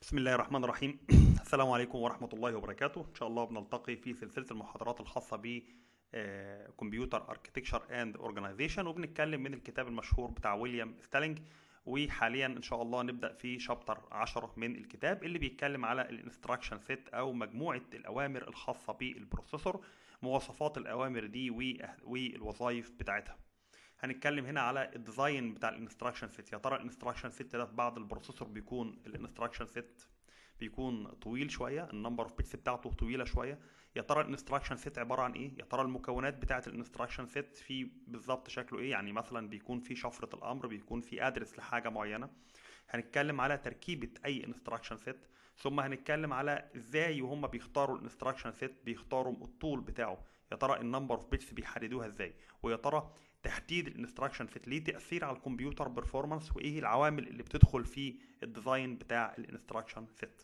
بسم الله الرحمن الرحيم السلام عليكم ورحمة الله وبركاته إن شاء الله بنلتقي في سلسلة المحاضرات الخاصة ب كمبيوتر اركتكشر اند اورجانيزيشن وبنتكلم من الكتاب المشهور بتاع ويليام ستالينج وحاليا ان شاء الله نبدا في شابتر 10 من الكتاب اللي بيتكلم على الانستراكشن سيت او مجموعه الاوامر الخاصه بالبروسيسور مواصفات الاوامر دي والوظائف بتاعتها هنتكلم هنا على الديزاين بتاع الانستراكشن سيت يا ترى الانستراكشن سيت ده في بعض البروسيسور بيكون الانستراكشن سيت بيكون طويل شويه النمبر اوف بيتس بتاعته طويله شويه يا ترى الانستراكشن سيت عباره عن ايه يا ترى المكونات بتاعه الانستراكشن سيت في بالظبط شكله ايه يعني مثلا بيكون في شفره الامر بيكون في ادرس لحاجه معينه هنتكلم على تركيبه اي انستراكشن سيت ثم هنتكلم على ازاي وهم بيختاروا الانستراكشن سيت بيختاروا الطول بتاعه يا ترى النمبر اوف بيتس بيحددوها ازاي ويا ترى تحديد الانستراكشن سيت ليه تاثير على الكمبيوتر بيرفورمانس وايه العوامل اللي بتدخل في الديزاين بتاع الانستراكشن سيت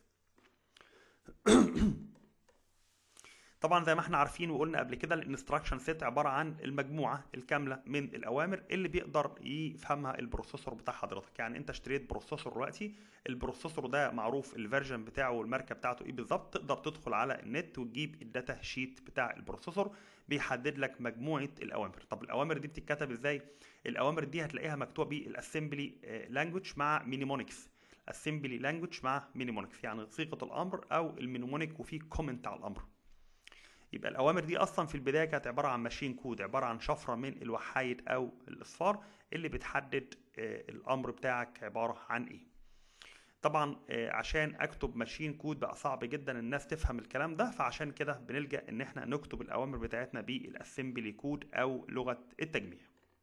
طبعا زي ما احنا عارفين وقلنا قبل كده الانستراكشن سيت عباره عن المجموعه الكامله من الاوامر اللي بيقدر يفهمها البروسيسور بتاع حضرتك يعني انت اشتريت بروسيسور دلوقتي البروسيسور ده معروف الفيرجن بتاعه والماركه بتاعته ايه بالظبط تقدر تدخل على النت وتجيب الداتا شيت بتاع البروسيسور بيحدد لك مجموعه الاوامر طب الاوامر دي بتتكتب ازاي الاوامر دي هتلاقيها مكتوبه بالاسمبلي لانجوج مع مينيمونكس اسمبلي لانجوج مع مينيمونكس يعني صيغه الامر او المينيمونيك وفي كومنت على الامر يبقى الاوامر دي اصلا في البدايه كانت عباره عن ماشين كود عباره عن شفره من الوحايد او الاصفار اللي بتحدد الامر بتاعك عباره عن ايه طبعا عشان اكتب ماشين كود بقى صعب جدا الناس تفهم الكلام ده فعشان كده بنلجا ان احنا نكتب الاوامر بتاعتنا بالاسمبلي كود او لغه التجميع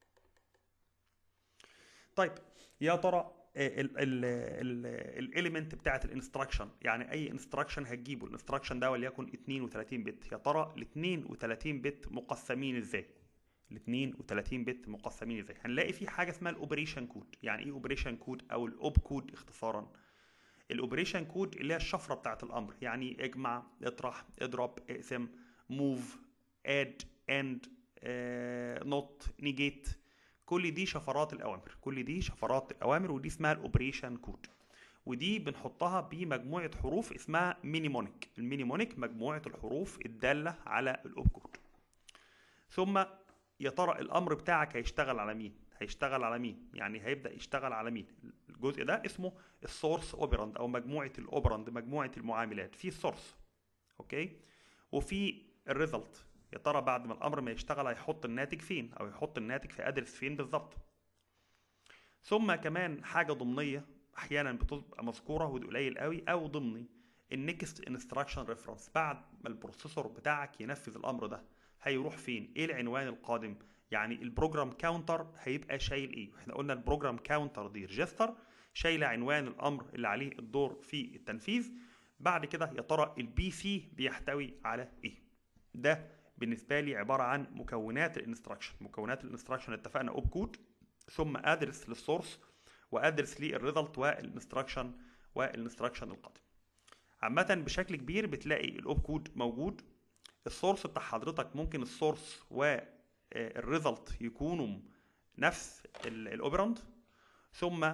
طيب يا ترى الاليمنت بتاعت الانستراكشن يعني اي انستراكشن هتجيبه الانستراكشن ده وليكن 32 بت يا ترى ال 32 بت مقسمين ازاي ال 32 بت مقسمين ازاي هنلاقي في حاجه اسمها الاوبريشن كود يعني ايه اوبريشن كود او الاوب كود اختصارا الاوبريشن كود اللي هي الشفره بتاعت الامر يعني اجمع اطرح اضرب اقسم موف اد اند نوت نيجيت كل دي شفرات الاوامر كل دي شفرات الاوامر ودي اسمها الاوبريشن كود ودي بنحطها بمجموعه حروف اسمها مينيمونيك المينيمونيك مجموعه الحروف الداله على الاوب كود ثم يا ترى الامر بتاعك هيشتغل على مين هيشتغل على مين يعني هيبدا يشتغل على مين الجزء ده اسمه السورس اوبراند او مجموعه الاوبراند مجموعه المعاملات في السورس اوكي وفي الريزلت يا ترى بعد ما الامر ما يشتغل هيحط الناتج فين او يحط الناتج في ادرس فين بالظبط ثم كمان حاجه ضمنيه احيانا بتبقى مذكوره ودي قليل قوي او ضمني النكست انستراكشن ريفرنس بعد ما البروسيسور بتاعك ينفذ الامر ده هيروح فين ايه العنوان القادم يعني البروجرام كاونتر هيبقى شايل ايه احنا قلنا البروجرام كاونتر دي ريجستر شايله عنوان الامر اللي عليه الدور في التنفيذ بعد كده يا ترى البي سي بيحتوي على ايه ده بالنسبه لي عباره عن مكونات الانستراكشن مكونات الانستراكشن اتفقنا اوب كود ثم ادرس للسورس وادرس للريزلت والانستراكشن والانستراكشن القادم عامه بشكل كبير بتلاقي الاوب كود موجود السورس بتاع حضرتك ممكن السورس والريزلت يكونوا نفس الاوبراند ثم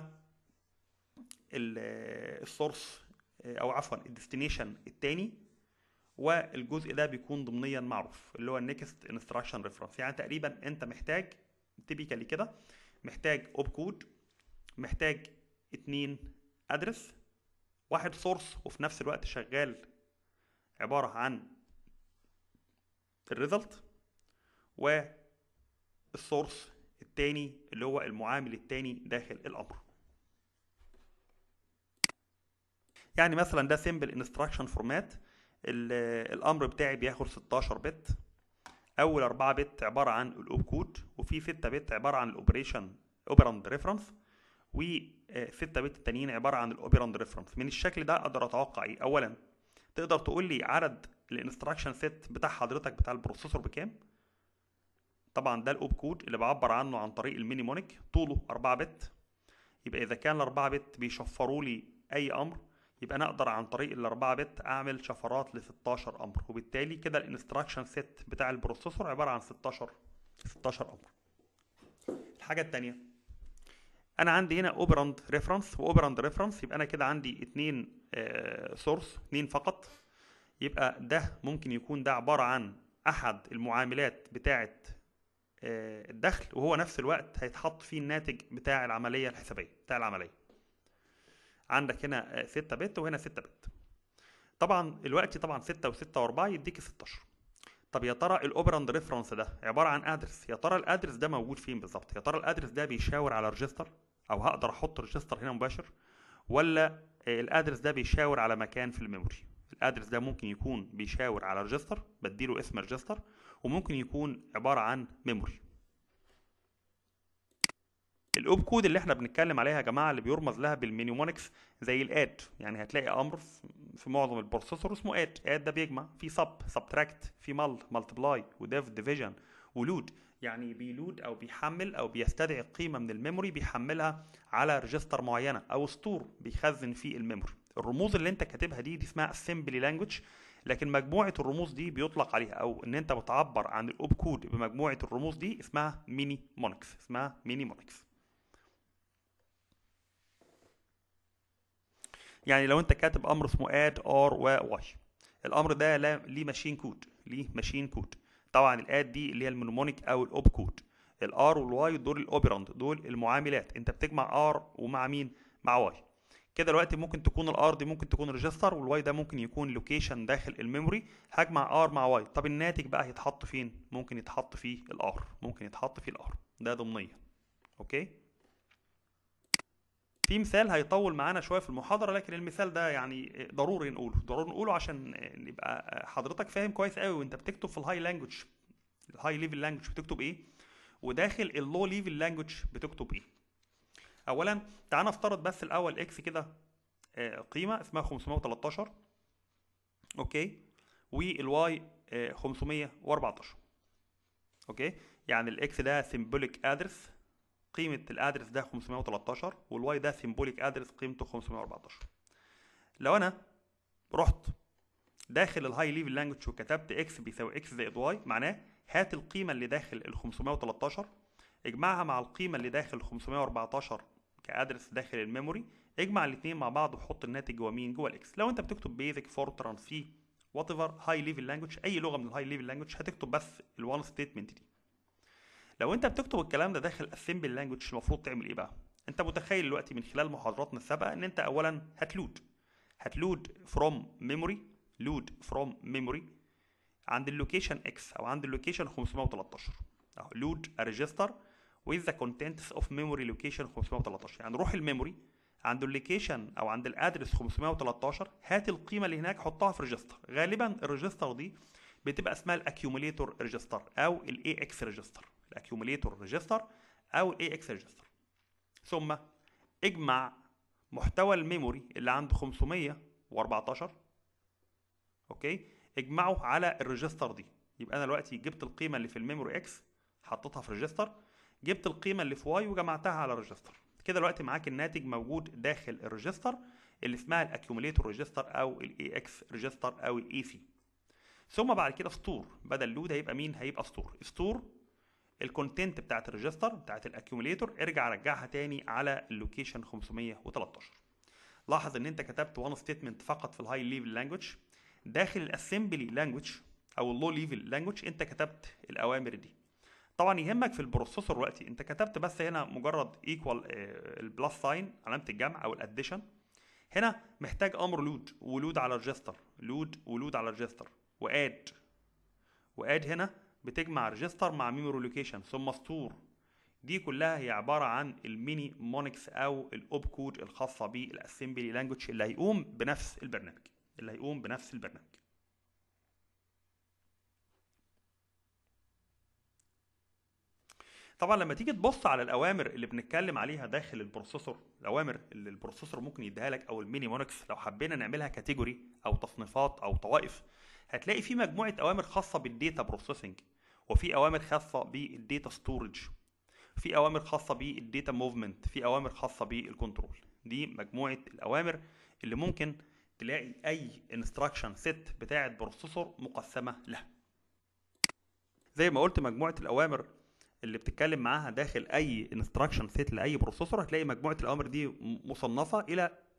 السورس او عفوا الديستنيشن الثاني والجزء ده بيكون ضمنيا معروف اللي هو النكست انستراكشن ريفرنس يعني تقريبا انت محتاج تيبيكالي كده محتاج اوب كود محتاج اتنين ادرس واحد سورس وفي نفس الوقت شغال عبارة عن الريزلت والسورس التاني اللي هو المعامل التاني داخل الامر يعني مثلا ده سيمبل انستراكشن فورمات الامر بتاعي بياخد 16 بت اول 4 بت عباره عن الاوب كود وفي 6 بت عباره عن الاوبريشن اوبراند ريفرنس و6 بت التانيين عباره عن الاوبراند ريفرنس من الشكل ده اقدر اتوقع ايه اولا تقدر تقول لي عدد الانستراكشن سيت بتاع حضرتك بتاع البروسيسور بكام طبعا ده الاوب كود اللي بعبر عنه عن طريق المينيمونيك طوله 4 بت يبقى اذا كان ال 4 بت بيشفروا لي اي امر يبقى انا اقدر عن طريق الاربعة بت اعمل شفرات ل 16 امر وبالتالي كده الانستراكشن سيت بتاع البروسيسور عباره عن 16 16 امر الحاجه الثانيه انا عندي هنا اوبراند ريفرنس واوبراند ريفرنس يبقى انا كده عندي اتنين سورس اتنين فقط يبقى ده ممكن يكون ده عبارة عن أحد المعاملات بتاعة آه، الدخل وهو نفس الوقت هيتحط فيه الناتج بتاع العملية الحسابية بتاع العملية عندك هنا 6 بت وهنا 6 بت طبعا الوقت طبعا 6 و6 و4 يديك 16 طب يا ترى الاوبراند ريفرنس ده عباره عن ادرس يا ترى الادرس ده موجود فين بالظبط يا ترى الادرس ده بيشاور على ريجستر او هقدر احط ريجستر هنا مباشر ولا الادرس ده بيشاور على مكان في الميموري الادرس ده ممكن يكون بيشاور على ريجستر بديله اسم ريجستر وممكن يكون عباره عن ميموري الاوب كود اللي احنا بنتكلم عليها يا جماعه اللي بيرمز لها بالمينيمونكس زي الاد يعني هتلاقي امر في معظم البروسيسور اسمه اد اد ده بيجمع في سب سبتراكت في مال مالتبلاي وديف ديفيجن ولود يعني بيلود او بيحمل او بيستدعي قيمه من الميموري بيحملها على ريجستر معينه او ستور بيخزن فيه الميموري الرموز اللي انت كاتبها دي دي اسمها اسمبلي لانجوج لكن مجموعه الرموز دي بيطلق عليها او ان انت بتعبر عن الاوب كود بمجموعه الرموز دي اسمها ميني مونكس اسمها ميني مونكس يعني لو انت كاتب امر اسمه اد ار و واي الامر ده ليه ماشين كود ليه ماشين كود طبعا الاد دي اللي هي المنمونيك او الاوب كود الار والواي دول الاوبراند دول المعاملات انت بتجمع ار ومع مين مع واي كده دلوقتي ممكن تكون الار دي ممكن تكون ريجستر والواي ده ممكن يكون لوكيشن داخل الميموري هجمع ار مع واي طب الناتج بقى هيتحط فين ممكن يتحط فيه الار ممكن يتحط فيه الار ده ضمنيا اوكي في مثال هيطول معانا شويه في المحاضره لكن المثال ده يعني ضروري نقوله ضروري نقوله عشان يبقى حضرتك فاهم كويس قوي وانت بتكتب في الهاي لانجوج الهاي ليفل لانجوج بتكتب ايه وداخل اللو ليفل لانجوج بتكتب ايه اولا تعال نفترض بس الاول اكس كده قيمه اسمها 513 اوكي والواي 514 اوكي يعني الاكس ده سيمبوليك ادرس قيمة الادرس ده 513 والواي ده سيمبوليك ادرس قيمته 514 لو انا رحت داخل الهاي ليفل لانجوج وكتبت اكس بيساوي اكس زائد واي معناه هات القيمة اللي داخل ال 513 اجمعها مع القيمة اللي داخل 514 كادرس داخل الميموري اجمع الاثنين مع بعض وحط الناتج جوه مين جوه الاكس لو انت بتكتب بيزك فورتران سي وات ايفر هاي ليفل لانجوج اي لغه من الهاي ليفل لانجوج هتكتب بس الوان ستيتمنت دي لو انت بتكتب الكلام ده داخل اسمبل لانجوج المفروض تعمل ايه بقى انت متخيل دلوقتي من خلال محاضراتنا السابقه ان انت اولا هتلود هتلود فروم ميموري لود فروم ميموري عند اللوكيشن اكس او عند اللوكيشن 513 اهو لود ريجستر with the contents of memory location 513 يعني روح الميموري عند اللوكيشن او عند الادرس 513 هات القيمه اللي هناك حطها في ريجستر غالبا الريجستر دي بتبقى اسمها الاكيوميليتور ريجستر او الاي اكس ريجستر الاكيوميليتور ريجستر او الاي اكس ريجستر ثم اجمع محتوى الميموري اللي عنده 514 اوكي اجمعه على الريجستر دي يبقى انا دلوقتي جبت القيمه اللي في الميموري اكس حطيتها في ريجستر جبت القيمه اللي في واي وجمعتها على الريجستر كده دلوقتي معاك الناتج موجود داخل الريجستر اللي اسمها الاكيوميليتور ريجستر او الاي اكس ريجستر او الاي سي ثم بعد كده ستور بدل لود هيبقى مين هيبقى ستور ستور الكونتنت بتاعت الريجستر بتاعت الاكيوميليتور ارجع رجعها تاني على اللوكيشن 513 لاحظ ان انت كتبت وان ستيتمنت فقط في الهاي ليفل لانجوج داخل الاسمبلي لانجوج او اللو ليفل لانجوج انت كتبت الاوامر دي طبعا يهمك في البروسيسور دلوقتي انت كتبت بس هنا مجرد ايكوال البلس ساين علامه الجمع او الاديشن هنا محتاج امر لود ولود على ريجستر لود ولود على ريجستر واد واد هنا بتجمع ريجستر مع ميموري لوكيشن ثم ستور دي كلها هي عباره عن الميني مونكس او الاوب كود الخاصه بالاسمبلي لانجوج اللي هيقوم بنفس البرنامج اللي هيقوم بنفس البرنامج طبعا لما تيجي تبص على الاوامر اللي بنتكلم عليها داخل البروسيسور الاوامر اللي البروسيسور ممكن يديها لك او الميني مونكس لو حبينا نعملها كاتيجوري او تصنيفات او طوائف هتلاقي في مجموعه اوامر خاصه بالديتا بروسيسنج وفي اوامر خاصه بالديتا ستورج في اوامر خاصه بالديتا موفمنت في اوامر خاصه بالكنترول دي مجموعه الاوامر اللي ممكن تلاقي اي انستراكشن سيت بتاعه بروسيسور مقسمه لها زي ما قلت مجموعه الاوامر اللي بتتكلم معاها داخل اي انستراكشن سيت لاي بروسيسور هتلاقي مجموعه الاوامر دي مصنفه الى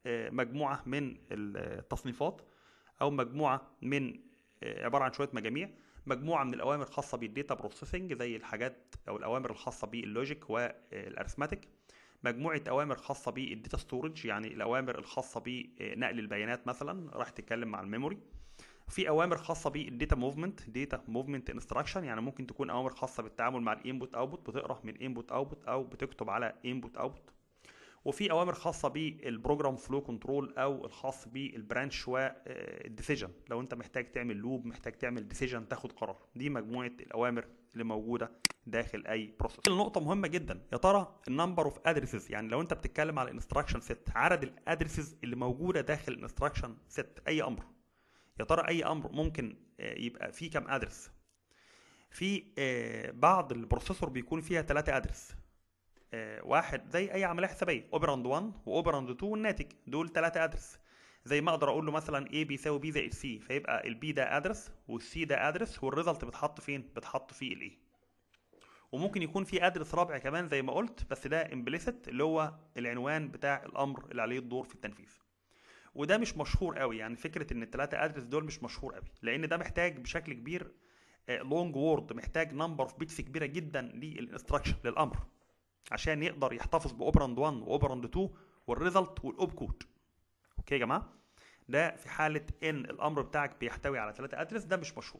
آه، مجموعه من التصنيفات او مجموعه من آه، عباره عن شويه مجاميع مجموعه من الاوامر الخاصه بالديتا بروسيسنج زي الحاجات او الاوامر الخاصه باللوجيك والارثماتيك مجموعه اوامر خاصه بالديتا ستورج يعني الاوامر الخاصه بنقل البيانات مثلا راح تتكلم مع الميموري في اوامر خاصه بالديتا موفمنت ديتا موفمنت انستراكشن يعني ممكن تكون اوامر خاصه بالتعامل مع الانبوت اوتبوت بتقرا من انبوت اوتبوت او بتكتب على انبوت اوتبوت وفي اوامر خاصه بالبروجرام فلو كنترول او الخاص بالبرانش والديسيجن لو انت محتاج تعمل لوب محتاج تعمل ديسيجن تاخد قرار دي مجموعه الاوامر اللي موجوده داخل اي بروسيس النقطه مهمه جدا يا ترى النمبر اوف ادريسز يعني لو انت بتتكلم على انستراكشن سيت عدد الادريسز اللي موجوده داخل الانستراكشن سيت اي امر يا ترى اي امر ممكن يبقى فيه كام ادرس في بعض البروسيسور بيكون فيها ثلاثة ادرس واحد زي اي عمليه حسابيه اوبراند 1 واوبراند 2 والناتج دول ثلاثة ادرس زي ما اقدر اقول له مثلا A بيساوي B زائد C فيبقى البي ده ادرس والسي ده ادرس والريزلت بتحط فين بتحط في الايه وممكن يكون في ادرس رابع كمان زي ما قلت بس ده امبليسيت اللي هو العنوان بتاع الامر اللي عليه الدور في التنفيذ وده مش مشهور قوي يعني فكره ان الثلاثه ادرس دول مش مشهور قوي لان ده محتاج بشكل كبير لونج وورد محتاج نمبر اوف بيتس كبيره جدا للانستراكشن للامر عشان يقدر يحتفظ باوبراند 1 واوبراند 2 والريزلت والاوب كود اوكي يا جماعه ده في حاله ان الامر بتاعك بيحتوي على ثلاثه ادرس ده مش مشهور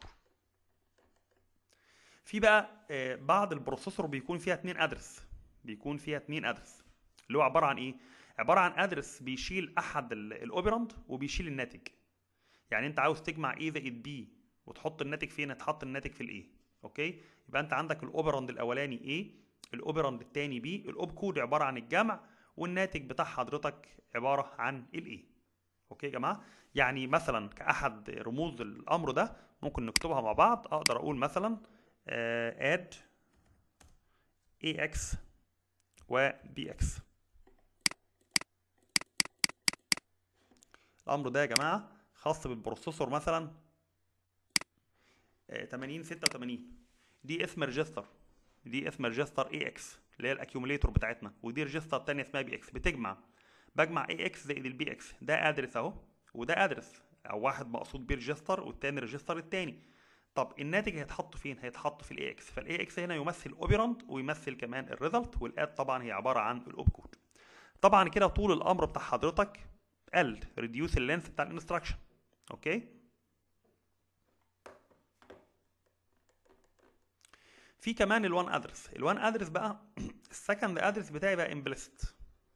في بقى بعض البروسيسور بيكون فيها اتنين ادرس بيكون فيها اتنين ادرس اللي هو عباره عن ايه عباره عن ادرس بيشيل احد الاوبراند وبيشيل الناتج يعني انت عاوز تجمع ايه زائد بي وتحط الناتج فين هتحط الناتج في الايه اوكي يبقى انت عندك الاوبراند الاولاني ايه الاوبراند الثاني بي الاوب كود عباره عن الجمع والناتج بتاع حضرتك عباره عن الايه اوكي يا جماعه يعني مثلا كاحد رموز الامر ده ممكن نكتبها مع بعض اقدر اقول مثلا اد ax و bx الامر ده يا جماعه خاص بالبروسيسور مثلا 80 86 دي اسم ريجستر دي اسم ريجستر اي اكس اللي هي الاكيوميليتور بتاعتنا ودي ريجستر تانية اسمها بي اكس بتجمع بجمع اي اكس زائد البي اكس ده ادرس اهو وده ادرس او واحد مقصود بيه ريجستر والتاني ريجستر التاني طب الناتج هيتحط فين هيتحط في الاي اكس فالاي اكس هنا يمثل اوبراند ويمثل كمان الريزلت والاد طبعا هي عباره عن الاوب كود طبعا كده طول الامر بتاع حضرتك قل ريديوس اللينث بتاع الانستراكشن اوكي في كمان الوان ادرس الوان ادرس بقى السكند ادرس بتاعي بقى امبليست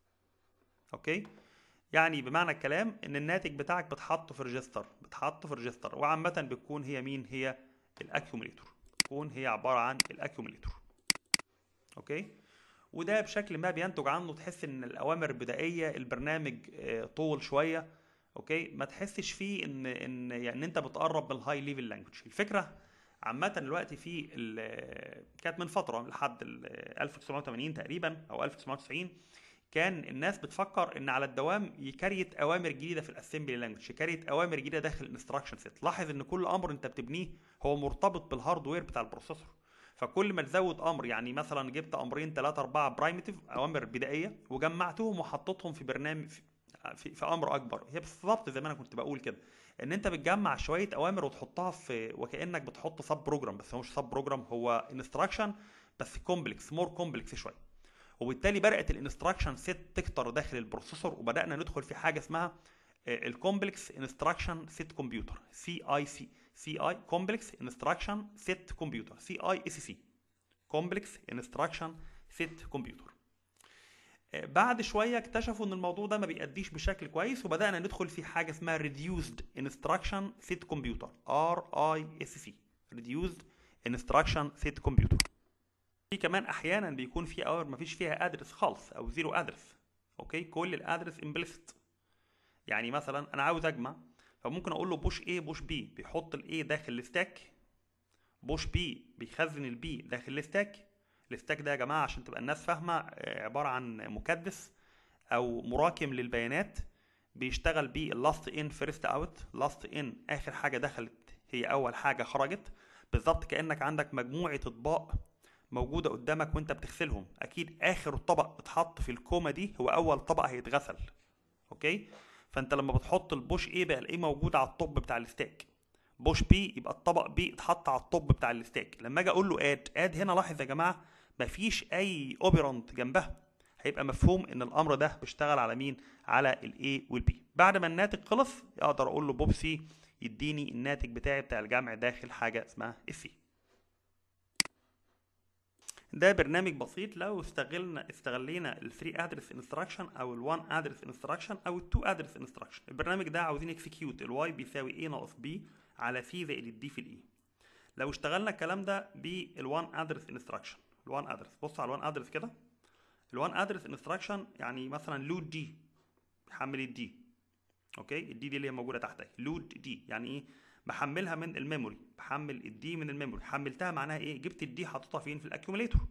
اوكي يعني بمعنى الكلام ان الناتج بتاعك بتحطه في ريجستر بتحطه في ريجستر وعامه بتكون هي مين هي الاكيوميليتور بتكون هي عباره عن الاكيوميليتور اوكي وده بشكل ما بينتج عنه تحس ان الاوامر البدائيه البرنامج طول شويه اوكي ما تحسش فيه ان ان يعني انت بتقرب من الهاي ليفل لانجوج الفكره عامة دلوقتي في كانت من فترة لحد 1980 تقريبا او 1990 كان الناس بتفكر ان على الدوام يكريت اوامر جديده في الاسمبلي لانجوج يكريت اوامر جديده داخل الانستراكشن سيت لاحظ ان كل امر انت بتبنيه هو مرتبط بالهاردوير بتاع البروسيسور فكل ما تزود امر يعني مثلا جبت امرين 3 4 برايمتيف اوامر بدائيه وجمعتهم وحطيتهم في برنامج في, في, في امر اكبر هي بالظبط زي ما انا كنت بقول كده ان انت بتجمع شويه اوامر وتحطها في وكانك بتحط سب بروجرام بس هو مش سب بروجرام هو انستراكشن بس كومبلكس مور كومبلكس شويه وبالتالي بدات الانستراكشن سيت تكتر داخل البروسيسور وبدانا ندخل في حاجه اسمها الكومبلكس انستراكشن سيت كمبيوتر سي اي سي سي اي كومبلكس انستراكشن سيت كمبيوتر سي اي اس سي كومبلكس انستراكشن سيت كمبيوتر بعد شويه اكتشفوا ان الموضوع ده ما بيأديش بشكل كويس وبدانا ندخل في حاجه اسمها reduced instruction set computer ار اي اس سي reduced instruction set computer في كمان احيانا بيكون في اور مفيش فيها ادرس خالص او زيرو ادرس اوكي كل الادرس امبليست يعني مثلا انا عاوز اجمع فممكن اقول له بوش ايه بوش بي بيحط الايه داخل الستاك بوش بي بيخزن البي داخل الستاك الستاك ده يا جماعه عشان تبقى الناس فاهمه عباره عن مكدس او مراكم للبيانات بيشتغل بيه اللاست ان فيرست اوت لاست ان اخر حاجه دخلت هي اول حاجه خرجت بالظبط كانك عندك مجموعه اطباق موجوده قدامك وانت بتغسلهم اكيد اخر طبق اتحط في الكومه دي هو اول طبق هيتغسل اوكي فانت لما بتحط البوش ايه بقى الايه موجود على الطب بتاع الستاك بوش بي يبقى الطبق بي اتحط على الطب بتاع الستاك لما اجي اقول له اد اد هنا لاحظ يا جماعه مفيش اي اوبرانت جنبها هيبقى مفهوم ان الامر ده بيشتغل على مين على الاي والبي بعد ما الناتج خلص اقدر اقول له بوب سي يديني الناتج بتاعي بتاع الجمع داخل حاجه اسمها السي ده برنامج بسيط لو استغلنا استغلينا الفري ادرس انستراكشن او الوان ادرس انستراكشن او التو ادرس انستراكشن البرنامج ده عاوزين اكسكيوت الواي بيساوي ايه ناقص بي على سي زائد الدي في الاي لو اشتغلنا الكلام ده بالوان ادرس انستراكشن الوان ادرس بص على الوان ادرس كده الوان ادرس انستراكشن يعني مثلا لود دي بحمل الدي اوكي الدي دي اللي هي موجوده تحت اهي لود دي يعني ايه بحملها من الميموري بحمل الدي من الميموري حملتها معناها ايه جبت الدي حطيتها فين في الاكيوميليتور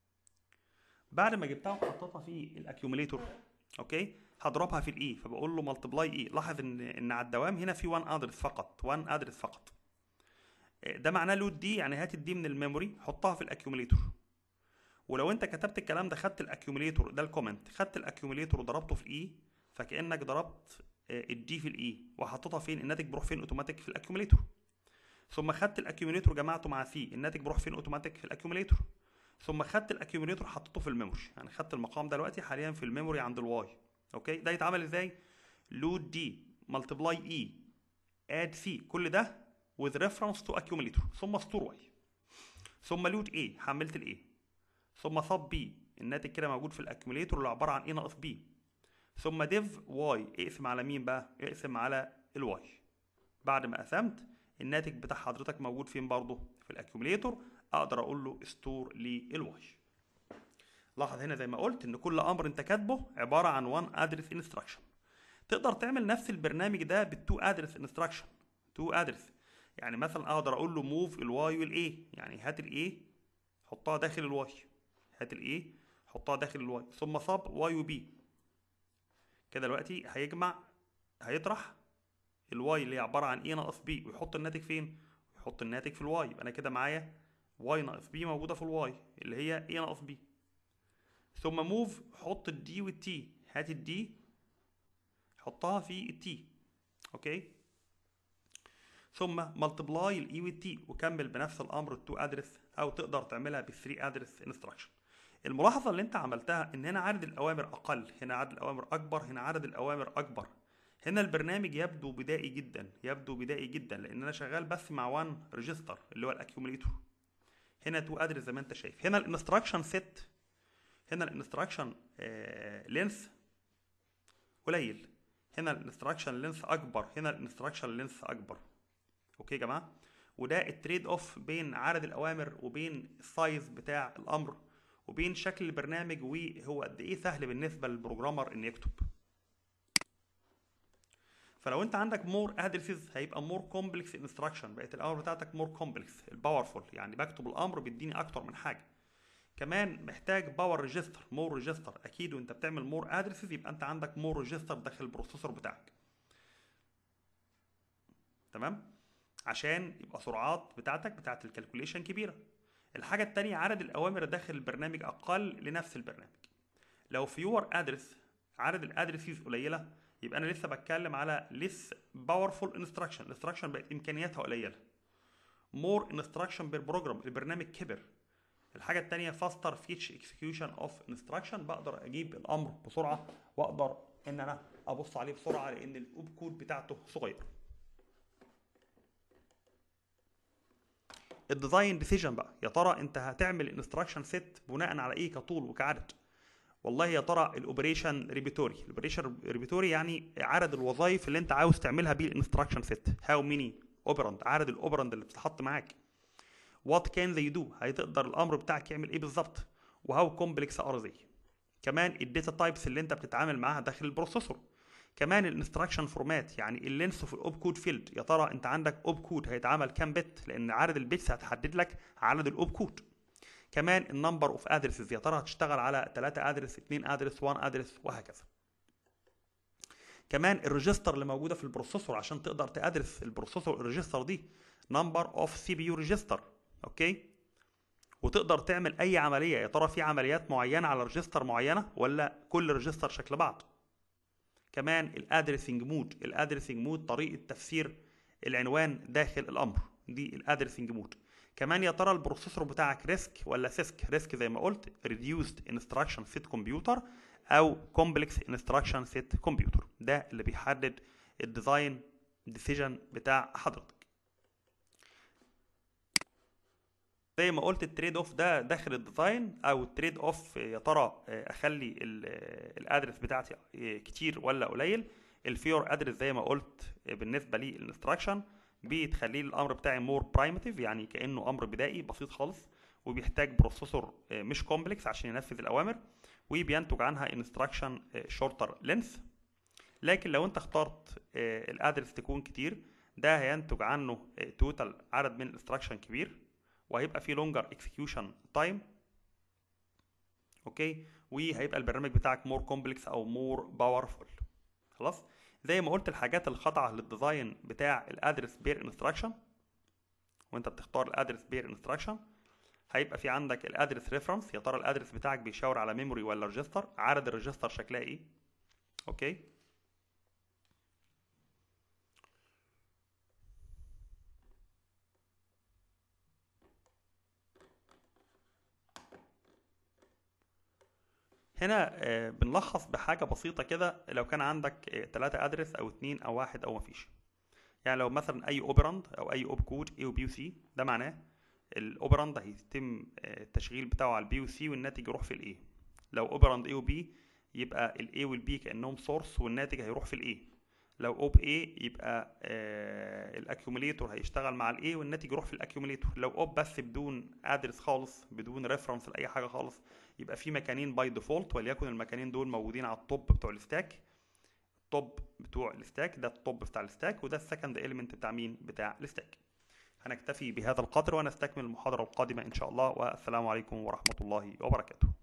بعد ما جبتها وحطيتها في الاكيوميليتور اوكي هضربها في الاي فبقول له ملتبلاي اي لاحظ ان ان على الدوام هنا في 1 ادرس فقط 1 ادرس فقط ده معناه لود دي يعني هات الدي من الميموري حطها في الاكيوميليتور ولو انت كتبت الكلام ده خدت الاكيوميليتور ده الكومنت خدت الاكيوميليتور وضربته في الاي فكانك ضربت الدي في الاي وحطيتها فين الناتج بيروح فين اوتوماتيك في الاكيوميليتور ثم خدت الاكيوميليتور جمعته مع سي الناتج بيروح فين اوتوماتيك في الاكيوميليتور ثم خدت الاكيوميليتور حطيته في الميموري يعني خدت المقام دلوقتي حاليا في الميموري عند الواي اوكي ده يتعمل ازاي لود دي ملتبلاي اي اد سي كل ده with reference to accumulator ثم store واي ثم لود اي حملت الاي ثم sub بي الناتج كده موجود في الاكيوميليتور اللي عباره عن اي ناقص بي ثم ديف واي اقسم على مين بقى اقسم على الواي بعد ما قسمت الناتج بتاع حضرتك موجود فين برضه في الاكيوميليتور اقدر اقول له ستور للواي لاحظ هنا زي ما قلت ان كل امر انت كاتبه عباره عن وان ادرس انستراكشن تقدر تعمل نفس البرنامج ده بالتو ادرس انستراكشن تو ادرس يعني مثلا اقدر اقول له موف الواي والاي يعني هات الاي حطها داخل الواي هات الاي حطها داخل الواي ثم صاب واي وبي كده دلوقتي هيجمع هيطرح الواي اللي هي عباره عن ايه ناقص بي ويحط الناتج فين يحط الناتج في الواي يبقى انا كده معايا واي ناقص بي موجوده في الواي اللي هي ايه ناقص بي ثم موف حط الدي والتي هات الدي حطها في التي اوكي ثم ملتبلاي الاي والتي وكمل بنفس الامر التو ادرس او تقدر تعملها بالثري ادرس انستراكشن الملاحظه اللي انت عملتها ان هنا عدد الاوامر اقل هنا عدد الاوامر اكبر هنا عدد الاوامر اكبر هنا البرنامج يبدو بدائي جدا يبدو بدائي جدا لان انا شغال بس مع وان ريجستر اللي هو الاكيوميليتور هنا تو ادرس زي ما انت شايف هنا الانستراكشن سيت هنا الانستراكشن لينث قليل هنا الانستراكشن لينث اكبر هنا الانستراكشن لينث اكبر اوكي يا جماعه وده التريد اوف بين عدد الاوامر وبين السايز بتاع الامر وبين شكل البرنامج وهو قد ايه سهل بالنسبه للبروجرامر انه يكتب فلو انت عندك مور ادرسز هيبقى مور كومبلكس انستراكشن بقت الاوامر بتاعتك مور كومبلكس الباورفول يعني بكتب الامر بيديني اكتر من حاجه كمان محتاج باور ريجستر مور ريجستر اكيد وانت بتعمل مور ادرسز يبقى انت عندك مور ريجستر داخل البروسيسور بتاعك تمام عشان يبقى سرعات بتاعتك بتاعت الكالكوليشن كبيره الحاجه التانية عدد الاوامر داخل البرنامج اقل لنفس البرنامج لو فيور ادرس عدد الادرسز قليله يبقى انا لسه بتكلم على ليس باورفول انستراكشن الانستراكشن بقت امكانياتها قليله مور انستراكشن بالبروجرام البرنامج كبر الحاجه الثانيه فاستر فيتش اكسكيوشن اوف انستراكشن بقدر اجيب الامر بسرعه واقدر ان انا ابص عليه بسرعه لان الاوب كود بتاعته صغير الديزاين ديسيجن بقى يا ترى انت هتعمل انستراكشن سيت بناء على ايه كطول وكعدد والله يا ترى الاوبريشن ريبيتوري الاوبريشن ريبيتوري يعني عدد الوظائف اللي انت عاوز تعملها بيه الانستراكشن سيت هاو ميني اوبراند عدد الاوبراند اللي بتتحط معاك وات كان ذي دو هتقدر الامر بتاعك يعمل ايه بالظبط وهاو كومبلكس ار ذي كمان الداتا تايبس اللي انت بتتعامل معاها داخل البروسيسور كمان الانستراكشن فورمات يعني اللينس في الاوب كود فيلد يا ترى انت عندك اوب كود هيتعمل كام بت لان عدد البيتس هتحدد لك عدد الاوب كود كمان النمبر اوف ادرسز يا ترى هتشتغل على 3 ادرس 2 ادرس 1 ادرس وهكذا كمان الريجستر اللي موجوده في البروسيسور عشان تقدر تادرس البروسيسور الريجستر دي نمبر اوف سي بي يو ريجستر اوكي وتقدر تعمل اي عمليه يا ترى في عمليات معينه على ريجستر معينه ولا كل ريجستر شكل بعض كمان الادرسنج مود الادرسنج مود طريقه تفسير العنوان داخل الامر دي الادرسنج مود كمان يا ترى البروسيسور بتاعك ريسك ولا سيسك ريسك زي ما قلت reduced instruction set computer او complex instruction set computer ده اللي بيحدد الديزاين ديسيجن بتاع حضرتك زي ما قلت التريد اوف ده داخل الديزاين او التريد اوف يا ترى اخلي الادرس بتاعتي كتير ولا قليل الفيور ادرس زي ما قلت بالنسبه للانستراكشن بتخليه الامر بتاعي مور برايمتيف يعني كانه امر بدائي بسيط خالص وبيحتاج بروسيسور مش كومبلكس عشان ينفذ الاوامر وبينتج عنها انستراكشن شورتر لينث لكن لو انت اخترت الادرس تكون كتير ده هينتج عنه توتال عدد من الانستراكشن كبير وهيبقى فيه لونجر اكسكيوشن تايم اوكي وهيبقى البرنامج بتاعك مور كومبلكس او مور باورفول خلاص زي ما قلت الحاجات الخاضعه للديزاين بتاع الادرس بير انستراكشن وانت بتختار الادرس بير انستراكشن هيبقى في عندك الادرس ريفرنس يا ترى الادرس بتاعك بيشاور على ميموري ولا ريجستر عدد الريجستر شكلها ايه اوكي هنا بنلخص بحاجة بسيطة كده لو كان عندك ثلاثة ادرس او اتنين او واحد او مفيش يعني لو مثلا اي اوبراند او اي اوب كود اي وبي وسي ده معناه الاوبراند هيتم التشغيل بتاعه على البي والسي والناتج يروح في الاي لو اوبراند اي وبي يبقى الاي والبي كانهم سورس والناتج هيروح في الاي لو اوب اي يبقى آه الاكيوميليتور هيشتغل مع الاي والناتج يروح في الاكيوميليتور لو اوب بس بدون ادرس خالص بدون ريفرنس لاي حاجه خالص يبقى في مكانين باي ديفولت وليكن المكانين دول موجودين على التوب بتوع الستاك التوب بتوع الستاك ده التوب بتاع الستاك وده السكند اليمنت بتاع مين بتاع الستاك هنكتفي بهذا القدر ونستكمل المحاضره القادمه ان شاء الله والسلام عليكم ورحمه الله وبركاته